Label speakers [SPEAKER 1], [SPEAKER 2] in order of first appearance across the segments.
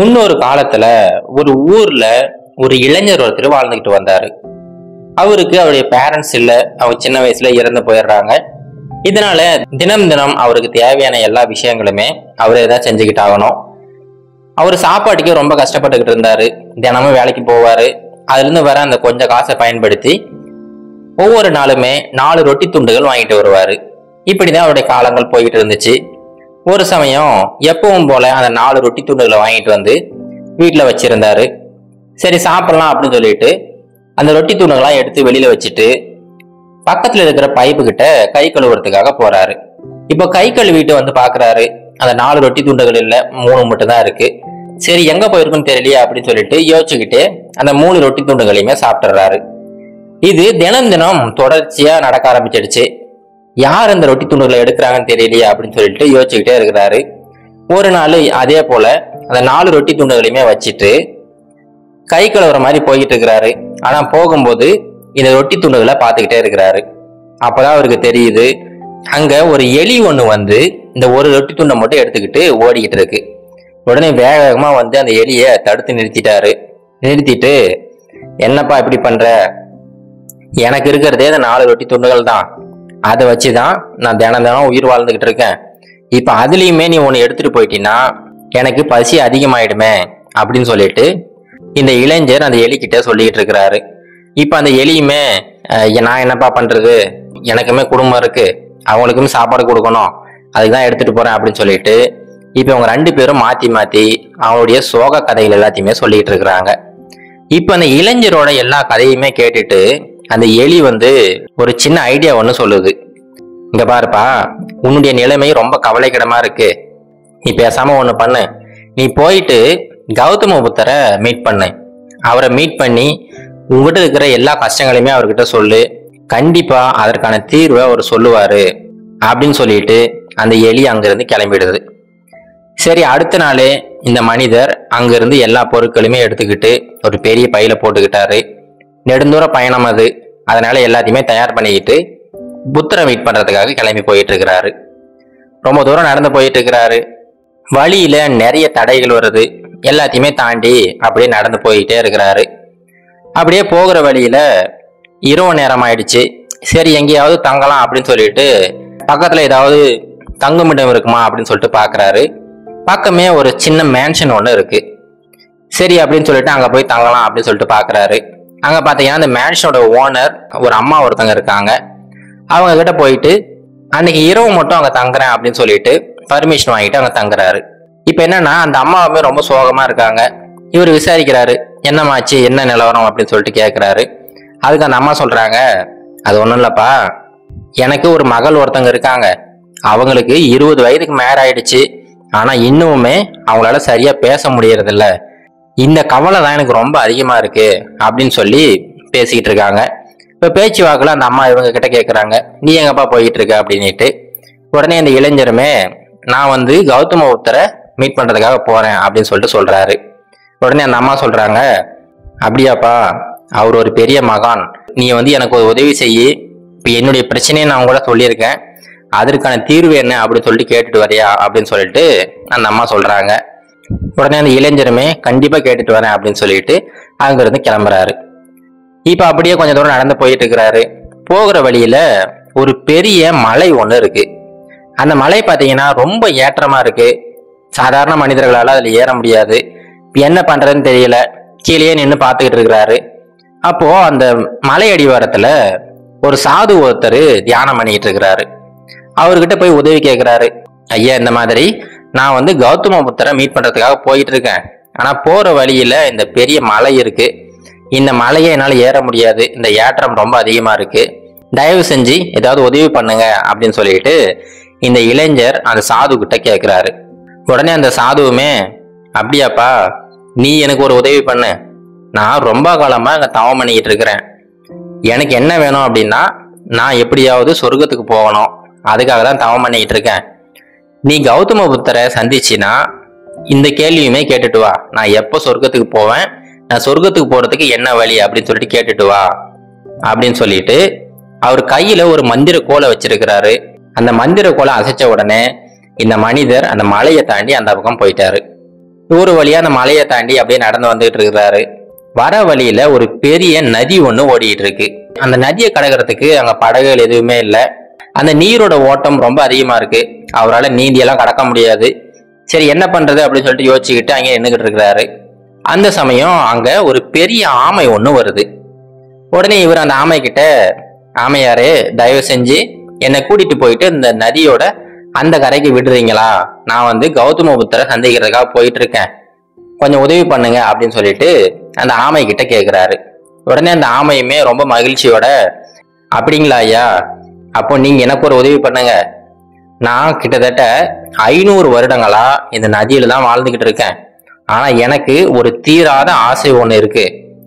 [SPEAKER 1] முன்னொரு காலத்துல ஒரு ஊர்ல ஒரு இளைஞர் ஒருத்தர் வாழ்ந்துகிட்டு வந்தாரு அவருக்கு அவருடைய பேரண்ட்ஸ் இல்ல அவர் சின்ன வயசுல இறந்து போயிடுறாங்க இதனால தினம் தினம் அவருக்கு தேவையான எல்லா விஷயங்களுமே அவரே தான் செஞ்சுக்கிட்டு ஆகணும் அவர் சாப்பாட்டுக்கே ரொம்ப கஷ்டப்பட்டுக்கிட்டு இருந்தாரு தினமும் வேலைக்கு போவாரு அதுல இருந்து வர அந்த கொஞ்ச காசை பயன்படுத்தி ஒவ்வொரு நாளுமே நாலு ரொட்டி துண்டுகள் வாங்கிட்டு வருவாரு இப்படிதான் அவருடைய காலங்கள் போய்கிட்டு இருந்துச்சு ஒரு சமயம் எப்பவும் போல அந்த நாலு ரொட்டி துண்டுகளை வாங்கிட்டு வந்து வீட்டில் வச்சிருந்தாரு சரி சாப்பிடலாம் அப்படின்னு சொல்லிட்டு அந்த ரொட்டி துண்டுகளாம் எடுத்து வெளியில வச்சுட்டு பக்கத்துல இருக்கிற பைப்பு கிட்ட கை கழுவுறதுக்காக போறாரு இப்போ கை கழுவிட்டு வந்து பாக்குறாரு அந்த நாலு ரொட்டி துண்டுகள் இல்ல மூணு மட்டும் தான் இருக்கு சரி எங்க போயிருக்குன்னு தெரியலையே அப்படின்னு சொல்லிட்டு யோசிச்சுக்கிட்டு அந்த மூணு ரொட்டி துண்டுகளையுமே சாப்பிட்டுறாரு இது தினம் தினம் தொடர்ச்சியா நடக்க ஆரம்பிச்சிடுச்சு யார் அந்த ரொட்டி துண்டுகளை எடுக்கிறாங்கன்னு தெரியலையே அப்படின்னு சொல்லிட்டு யோசிச்சுக்கிட்டே இருக்கிறாரு ஒரு நாள் அதே போல அந்த நாலு ரொட்டி துண்டுகளையுமே வச்சுட்டு கை கழுவுற மாதிரி போய்கிட்டு இருக்கிறாரு ஆனா போகும்போது இந்த ரொட்டி துண்டுகளை பார்த்துக்கிட்டே இருக்கிறாரு அப்பதான் அவருக்கு தெரியுது அங்க ஒரு எலி ஒண்ணு வந்து இந்த ஒரு ரொட்டி துண்டை மட்டும் எடுத்துக்கிட்டு ஓடிக்கிட்டு இருக்கு உடனே வேக வேகமா வந்து அந்த எலியை தடுத்து நிறுத்திட்டாரு நிறுத்திட்டு என்னப்பா இப்படி பண்ற எனக்கு இருக்கிறதே இந்த நாலு ரொட்டி துண்டுகள் தான் அதை வச்சுதான் நான் தினம் தினம் உயிர் வாழ்ந்துகிட்டு இருக்கேன் இப்ப அதுலயுமே நீ ஒன்னு எடுத்துட்டு போயிட்டீன்னா எனக்கு பசி அதிகமாயிடுமே அப்படின்னு சொல்லிட்டு இந்த இளைஞர் அந்த எலிக்கிட்ட சொல்லிக்கிட்டு இருக்கிறாரு இப்ப அந்த எலியுமே "அஹ், நான் என்னப்பா பண்றது எனக்குமே குடும்பம் இருக்கு அவங்களுக்குமே சாப்பாடு கொடுக்கணும் அதுக்கு தான் எடுத்துட்டு போறேன் அப்படின்னு சொல்லிட்டு இப்ப இவங்க ரெண்டு பேரும் மாத்தி மாத்தி அவங்களுடைய சோக கதைகள் எல்லாத்தையுமே சொல்லிட்டு இருக்கிறாங்க இப்ப அந்த இளைஞரோட எல்லா கதையுமே கேட்டுட்டு அந்த எலி வந்து ஒரு சின்ன ஐடியா ஒன்று சொல்லுது இங்க பாருப்பா உன்னுடைய நிலைமை ரொம்ப கவலைக்கிடமா இருக்கு நீ பேசாம ஒண்ணு பண்ணு நீ போயிட்டு கௌதம புத்தரை மீட் பண்ணு அவரை மீட் பண்ணி உங்ககிட்ட இருக்கிற எல்லா கஷ்டங்களையுமே அவர்கிட்ட சொல்லு கண்டிப்பா அதற்கான தீர்வை அவர் சொல்லுவாரு அப்படின்னு சொல்லிட்டு அந்த எலி அங்கிருந்து கிளம்பிடுது சரி அடுத்த நாளே இந்த மனிதர் அங்கிருந்து எல்லா பொருட்களுமே எடுத்துக்கிட்டு ஒரு பெரிய பையில போட்டுக்கிட்டாரு நெடுந்தூர பயணம் அது அதனால எல்லாத்தையுமே தயார் பண்ணிக்கிட்டு புத்தரை மீட் பண்றதுக்காக கிளம்பி போயிட்டு இருக்கிறாரு ரொம்ப தூரம் நடந்து போயிட்டு இருக்கிறாரு வழியில நிறைய தடைகள் வருது எல்லாத்தையுமே தாண்டி அப்படியே நடந்து போயிட்டே இருக்கிறாரு அப்படியே போகிற வழியில இரவு நேரம் ஆயிடுச்சு சரி எங்கேயாவது தங்கலாம் அப்படின்னு சொல்லிட்டு பக்கத்துல ஏதாவது தங்குமிடம் இருக்குமா அப்படின்னு சொல்லிட்டு பாக்குறாரு பக்கமே ஒரு சின்ன மேன்ஷன் ஒன்று இருக்கு சரி அப்படின்னு சொல்லிட்டு அங்க போய் தங்கலாம் அப்படின்னு சொல்லிட்டு பாக்குறாரு அங்க பாத்தீங்கன்னா அந்த மேன்ஷனோட ஓனர் ஒரு அம்மா ஒருத்தங்க இருக்காங்க அவங்க கிட்ட போயிட்டு அன்னைக்கு இரவு மட்டும் அங்க தங்குறேன் அப்படின்னு சொல்லிட்டு பர்மிஷன் வாங்கிட்டு அங்க தங்குறாரு இப்ப என்னன்னா அந்த அம்மாவுமே ரொம்ப சோகமா இருக்காங்க இவர் விசாரிக்கிறாரு என்னமாச்சு என்ன நிலவரம் அப்படின்னு சொல்லிட்டு கேக்குறாரு அதுக்கு அந்த அம்மா சொல்றாங்க அது ஒண்ணும் இல்லப்பா எனக்கு ஒரு மகள் ஒருத்தங்க இருக்காங்க அவங்களுக்கு இருபது வயதுக்கு மேல ஆயிடுச்சு ஆனா இன்னுமே அவங்களால சரியா பேச முடியறதில்ல இந்த கவலை தான் எனக்கு ரொம்ப அதிகமா இருக்கு அப்படின்னு சொல்லி பேசிக்கிட்டு இருக்காங்க இப்ப பேச்சு வாக்குல அந்த அம்மா இவங்க கிட்ட கேக்குறாங்க நீ எங்கப்பா போயிட்டு இருக்க அப்படின்னுட்டு உடனே அந்த இளைஞருமே நான் வந்து கௌதம புத்தரை மீட் பண்றதுக்காக போறேன் அப்படின்னு சொல்லிட்டு சொல்றாரு உடனே அந்த அம்மா சொல்றாங்க அப்படியாப்பா அவர் ஒரு பெரிய மகான் நீ வந்து எனக்கு ஒரு உதவி செய்யி இப்ப என்னுடைய பிரச்சனையை நான் கூட சொல்லியிருக்கேன் அதற்கான தீர்வு என்ன அப்படின்னு சொல்லிட்டு கேட்டுட்டு வரியா அப்படின்னு சொல்லிட்டு அந்த அம்மா சொல்றாங்க உடனே அந்த இளைஞருமே கண்டிப்பா கேட்டுட்டு வரேன் அப்படின்னு சொல்லிட்டு அங்கிருந்து கிளம்புறாரு இப்ப அப்படியே கொஞ்சம் தூரம் நடந்து போயிட்டு இருக்கிறாரு போகிற வழியில ஒரு பெரிய மலை ஒண்ணு இருக்கு அந்த மலை பாத்தீங்கன்னா ரொம்ப ஏற்றமா இருக்கு சாதாரண மனிதர்களால அதுல ஏற முடியாது இப்ப என்ன பண்றதுன்னு தெரியல கீழேயே நின்று பார்த்துக்கிட்டு இருக்கிறாரு அப்போ அந்த மலை அடிவாரத்துல ஒரு சாது ஒருத்தர் தியானம் பண்ணிட்டு இருக்கிறாரு அவர்கிட்ட போய் உதவி கேட்கிறாரு ஐயா இந்த மாதிரி நான் வந்து கௌதம புத்தரை மீட் பண்றதுக்காக போயிட்டு இருக்கேன் ஆனா போற வழியில இந்த பெரிய மலை இருக்கு இந்த மலையை என்னால ஏற முடியாது இந்த ஏற்றம் ரொம்ப அதிகமா இருக்கு தயவு செஞ்சு ஏதாவது உதவி பண்ணுங்க அப்படின்னு சொல்லிட்டு இந்த இளைஞர் அந்த சாது கிட்ட கேட்கிறாரு உடனே அந்த சாதுவுமே அப்படியாப்பா நீ எனக்கு ஒரு உதவி பண்ணு நான் ரொம்ப காலமா அங்க தவம் பண்ணிக்கிட்டு இருக்கிறேன் எனக்கு என்ன வேணும் அப்படின்னா நான் எப்படியாவது சொர்க்கத்துக்கு போகணும் அதுக்காக தான் தவம் பண்ணிக்கிட்டு இருக்கேன் நீ கௌதம புத்தரை சந்திச்சினா இந்த கேள்வியுமே கேட்டுட்டு வா நான் எப்போ சொர்க்கத்துக்கு போவேன் நான் சொர்க்கத்துக்கு போறதுக்கு என்ன வழி அப்படின்னு சொல்லிட்டு கேட்டுட்டு வா அப்படின்னு சொல்லிட்டு அவர் கையில ஒரு மந்திர கோலை வச்சிருக்கிறாரு அந்த மந்திர கோலை அசைச்ச உடனே இந்த மனிதர் அந்த மலையை தாண்டி அந்த பக்கம் போயிட்டாரு ஒரு வழியா அந்த மலையை தாண்டி அப்படியே நடந்து வந்துகிட்டு இருக்கிறாரு வர வழியில ஒரு பெரிய நதி ஒண்ணு ஓடிட்டு இருக்கு அந்த நதியை கடக்கிறதுக்கு அங்க படகுகள் எதுவுமே இல்லை அந்த நீரோட ஓட்டம் ரொம்ப அதிகமா இருக்கு அவரால் நீந்தியெல்லாம் கடக்க முடியாது சரி என்ன பண்றது அப்படின்னு சொல்லிட்டு யோசிச்சுக்கிட்டு அங்கே நின்றுகிட்டு இருக்கிறாரு அந்த சமயம் அங்க ஒரு பெரிய ஆமை ஒண்ணு வருது உடனே இவர் அந்த ஆமை கிட்ட ஆமையாரே தயவு செஞ்சு என்னை கூட்டிட்டு போயிட்டு இந்த நதியோட அந்த கரைக்கு விடுறீங்களா நான் வந்து கௌதம புத்தரை சந்திக்கிறதுக்காக போயிட்டு இருக்கேன் கொஞ்சம் உதவி பண்ணுங்க அப்படின்னு சொல்லிட்டு அந்த ஆமை கிட்ட கேக்குறாரு உடனே அந்த ஆமையுமே ரொம்ப மகிழ்ச்சியோட அப்படிங்களா ஐயா அப்போ நீங்க எனக்கு ஒரு உதவி பண்ணுங்க நான் கிட்டத்தட்ட ஐநூறு வருடங்களா இந்த நதியில தான் வாழ்ந்துகிட்டு இருக்கேன் ஆனா எனக்கு ஒரு தீராத ஆசை ஒண்ணு இருக்கு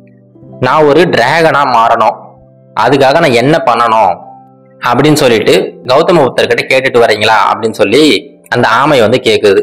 [SPEAKER 1] நான் ஒரு டிராகனா மாறணும் அதுக்காக நான் என்ன பண்ணணும் அப்படின்னு சொல்லிட்டு கௌதம புத்தர்கிட்ட கேட்டுட்டு வரீங்களா அப்படின்னு சொல்லி அந்த ஆமை வந்து கேக்குது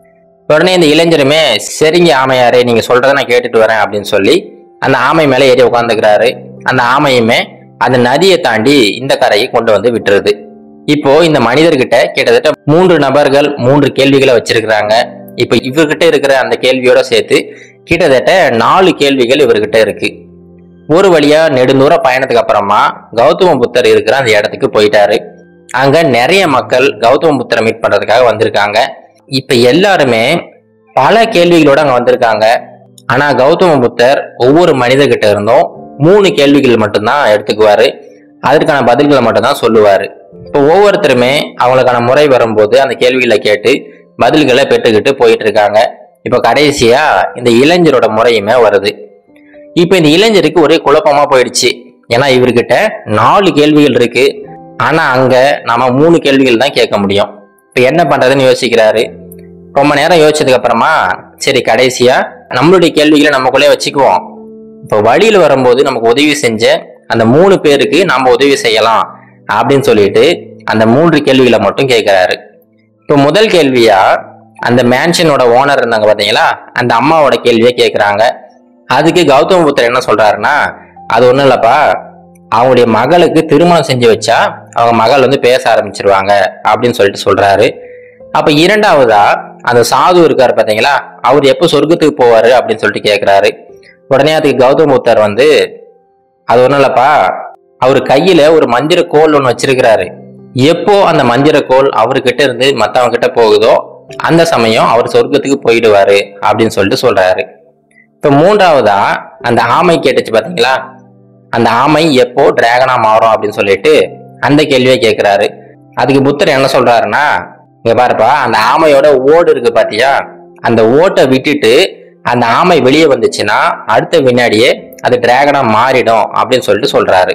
[SPEAKER 1] உடனே இந்த இளைஞருமே சரிங்க ஆமையாரே நீங்க சொல்றதை நான் கேட்டுட்டு வரேன் அப்படின்னு சொல்லி அந்த ஆமை மேல ஏறி உட்காந்துக்கிறாரு அந்த ஆமையுமே அந்த நதியை தாண்டி இந்த கரையை கொண்டு வந்து விட்டுருது இப்போ இந்த மனிதர்கிட்ட கிட்டத்தட்ட மூன்று நபர்கள் மூன்று கேள்விகளை வச்சிருக்கிறாங்க இப்போ இவர்கிட்ட இருக்கிற அந்த கேள்வியோட சேர்த்து கிட்டத்தட்ட நாலு கேள்விகள் இவர்கிட்ட இருக்கு ஒரு வழியா நெடுந்தூர பயணத்துக்கு அப்புறமா கௌதம புத்தர் இருக்கிற அந்த இடத்துக்கு போயிட்டாரு அங்க நிறைய மக்கள் கௌதம புத்தரை மீட் பண்றதுக்காக வந்திருக்காங்க இப்ப எல்லாருமே பல கேள்விகளோட அங்க வந்திருக்காங்க ஆனா கௌதம புத்தர் ஒவ்வொரு மனிதர்கிட்ட இருந்தும் மூணு கேள்விகள் மட்டும்தான் எடுத்துக்குவாரு அதற்கான பதில்களை மட்டும்தான் சொல்லுவாரு இப்போ ஒவ்வொருத்தருமே அவங்களுக்கான முறை வரும்போது அந்த கேள்விகளை கேட்டு பதில்களை பெற்றுக்கிட்டு போயிட்டு இருக்காங்க இப்போ கடைசியா இந்த இளைஞரோட முறையுமே வருது இப்போ இந்த இளைஞருக்கு ஒரே குழப்பமா போயிடுச்சு ஏன்னா இவர்கிட்ட நாலு கேள்விகள் இருக்கு ஆனா அங்க நாம மூணு கேள்விகள் தான் கேட்க முடியும் இப்போ என்ன பண்றதுன்னு யோசிக்கிறாரு ரொம்ப நேரம் யோசிச்சதுக்கு அப்புறமா சரி கடைசியா நம்மளுடைய கேள்விகளை நமக்குள்ளே வச்சுக்குவோம் இப்போ வழியில வரும்போது நமக்கு உதவி செஞ்ச அந்த மூணு பேருக்கு நாம உதவி செய்யலாம் அப்படின்னு சொல்லிட்டு அந்த மூன்று கேள்விகளை மட்டும் கேட்கிறாரு இப்போ முதல் கேள்வியா அந்த மேன்ஷனோட ஓனர் இருந்தாங்க பாத்தீங்களா அந்த அம்மாவோட கேள்வியை கேட்குறாங்க அதுக்கு கௌதம புத்தர் என்ன சொல்றாருன்னா அது ஒண்ணும் இல்லப்பா அவங்களுடைய மகளுக்கு திருமணம் செஞ்சு வச்சா அவங்க மகள் வந்து பேச ஆரம்பிச்சிருவாங்க அப்படின்னு சொல்லிட்டு சொல்றாரு அப்ப இரண்டாவதா அந்த சாது இருக்காரு பாத்தீங்களா அவர் எப்போ சொர்க்கத்துக்கு போவாரு அப்படின்னு சொல்லிட்டு கேட்கிறாரு உடனே அதுக்கு கௌதம புத்தர் வந்து அது ஒண்ணும் இல்லப்பா அவர் கையில ஒரு மந்திர கோல் ஒன்று வச்சிருக்கிறாரு எப்போ அந்த மந்திர கோல் அவர்கிட்ட இருந்து மத்தவங்க கிட்ட போகுதோ அந்த சமயம் அவர் சொர்க்கத்துக்கு போயிடுவாரு அப்படின்னு சொல்லிட்டு சொல்றாரு இப்ப மூன்றாவதா அந்த ஆமை கேட்டுச்சு பாத்தீங்களா அந்த ஆமை எப்போ டிராகனா மாறும் அப்படின்னு சொல்லிட்டு அந்த கேள்வியை கேட்கிறாரு அதுக்கு புத்தர் என்ன சொல்றாருன்னா இங்க பாருப்பா அந்த ஆமையோட ஓடு இருக்கு பாத்தியா அந்த ஓட்டை விட்டுட்டு அந்த ஆமை வெளியே வந்துச்சுன்னா அடுத்த வினாடியே அது டிராகனா மாறிடும் அப்படின்னு சொல்லிட்டு சொல்றாரு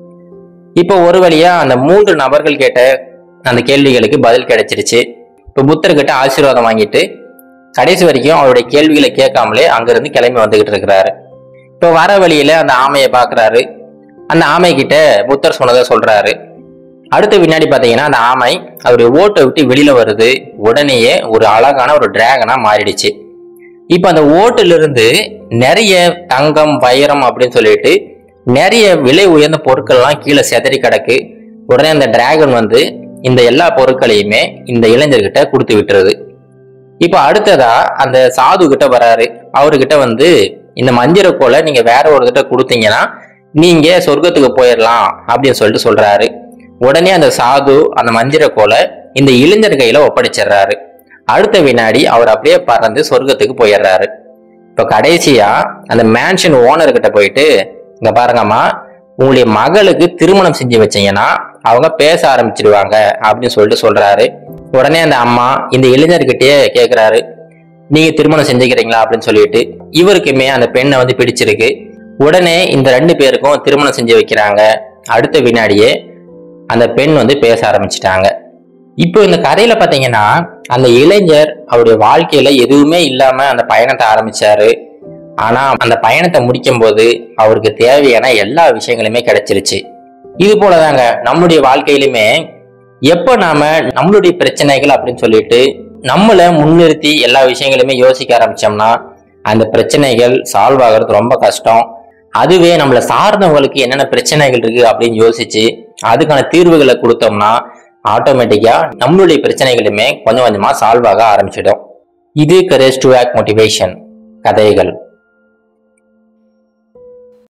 [SPEAKER 1] இப்போ ஒரு வழியா அந்த மூன்று நபர்கள் கேட்ட அந்த கேள்விகளுக்கு பதில் கிடைச்சிருச்சு இப்போ புத்தர்கிட்ட ஆசீர்வாதம் வாங்கிட்டு கடைசி வரைக்கும் அவருடைய கேள்விகளை கேட்காமலே அங்கிருந்து கிளம்பி வந்துகிட்டு இருக்கிறாரு இப்போ வர வழியில அந்த ஆமையை பார்க்கறாரு அந்த ஆமை கிட்ட புத்தர் சொன்னதை சொல்றாரு அடுத்த வினாடி பார்த்தீங்கன்னா அந்த ஆமை அவருடைய ஓட்டை விட்டு வெளியில வருது உடனேயே ஒரு அழகான ஒரு டிராகனா மாறிடுச்சு இப்போ அந்த ஓட்டிலிருந்து நிறைய தங்கம் வைரம் அப்படின்னு சொல்லிட்டு நிறைய விலை உயர்ந்த பொருட்கள்லாம் கீழே செதறி கிடக்கு உடனே அந்த டிராகன் வந்து இந்த எல்லா பொருட்களையுமே இந்த இளைஞர்கிட்ட கொடுத்து விட்டுருது இப்போ அடுத்ததா அந்த சாது கிட்ட வராரு அவர்கிட்ட வந்து இந்த மந்திர கோலை நீங்க வேற ஒரு கிட்ட கொடுத்தீங்கன்னா நீங்க சொர்க்கத்துக்கு போயிடலாம் அப்படின்னு சொல்லிட்டு சொல்றாரு உடனே அந்த சாது அந்த மந்திர கோலை இந்த இளைஞர் கையில ஒப்படைச்சிடுறாரு அடுத்த வினாடி அவர் அப்படியே பறந்து சொர்க்கத்துக்கு போயிடுறாரு இப்போ கடைசியா அந்த மேன்ஷன் ஓனர் கிட்ட போயிட்டு இங்க பாருங்கம்மா உங்களுடைய மகளுக்கு திருமணம் செஞ்சு வச்சீங்கன்னா அவங்க பேச ஆரம்பிச்சிடுவாங்க அப்படின்னு சொல்லிட்டு சொல்றாரு உடனே அந்த அம்மா இந்த இளைஞர்கிட்டயே கேக்குறாரு நீங்க திருமணம் செஞ்சுக்கிறீங்களா அப்படின்னு சொல்லிட்டு இவருக்குமே அந்த பெண்ணை வந்து பிடிச்சிருக்கு உடனே இந்த ரெண்டு பேருக்கும் திருமணம் செஞ்சு வைக்கிறாங்க அடுத்த வினாடியே அந்த பெண் வந்து பேச ஆரம்பிச்சிட்டாங்க இப்போ இந்த கதையில பாத்தீங்கன்னா அந்த இளைஞர் அவருடைய வாழ்க்கையில எதுவுமே இல்லாம அந்த பயணத்தை ஆரம்பிச்சாரு ஆனா அந்த பயணத்தை முடிக்கும் போது அவருக்கு தேவையான எல்லா விஷயங்களுமே கிடைச்சிருச்சு இது போலதாங்க நம்மளுடைய வாழ்க்கையிலுமே எப்ப நாம நம்மளுடைய பிரச்சனைகள் அப்படின்னு சொல்லிட்டு நம்மள முன்னிறுத்தி எல்லா விஷயங்களுமே யோசிக்க ஆரம்பிச்சோம்னா அந்த பிரச்சனைகள் சால்வ் ஆகிறது ரொம்ப கஷ்டம் அதுவே நம்மளை சார்ந்தவங்களுக்கு என்னென்ன பிரச்சனைகள் இருக்கு அப்படின்னு யோசிச்சு அதுக்கான தீர்வுகளை கொடுத்தோம்னா ஆட்டோமேட்டிக்கா நம்மளுடைய பிரச்சனைகளுமே கொஞ்சம் கொஞ்சமா சால்வ் ஆக ஆரம்பிச்சிடும் இது கரேஜ் டு ஆக்ட் மோட்டிவேஷன் கதைகள்